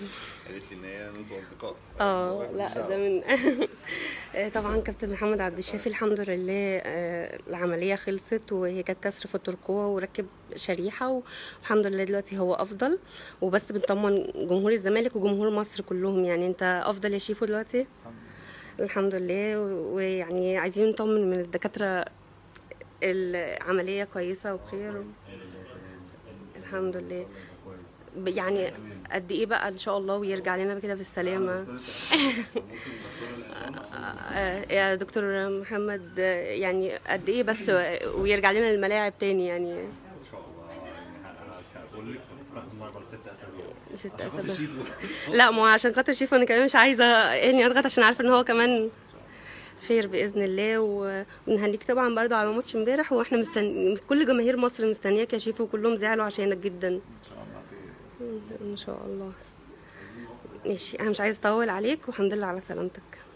قالت لي ان هي ان انتوا اصدقاء اه لا ده من آه، طبعا كابتن محمد عبد الشافي الحمد لله آه، العمليه خلصت وهي كانت كسر في الترقوه وركب شريحه والحمد لله دلوقتي هو افضل وبس بنطمن جمهور الزمالك وجمهور مصر كلهم يعني انت افضل يا شيفو دلوقتي الحمد لله و- ويعني عايزين نطمن من الدكاتره العمليه كويسه وبخير الحمد لله ب- يعني قد ايه بقى ان شاء الله ويرجع لنا كده بالسلامه آه، يا دكتور محمد آه، يعني قد ايه بس ويرجع لنا الملاعب تاني يعني ان شاء الله يعني انا هقول لك رقم اربع ست اسابيع ست عشان خاطر اسابيع شيفو. لا ما هو عشان خاطر شيفو انا كمان مش عايزه اني اضغط عشان عارفه ان هو كمان خير باذن الله و- ونهنيك طبعا برضو على ماتش امبارح واحنا مستن... كل جماهير مصر مستنياك يا شيفو وكلهم زعلوا عشانك جدا ان شاء الله خير ان شاء الله ماشي انا مش عايزه اطول عليك والحمد لله على سلامتك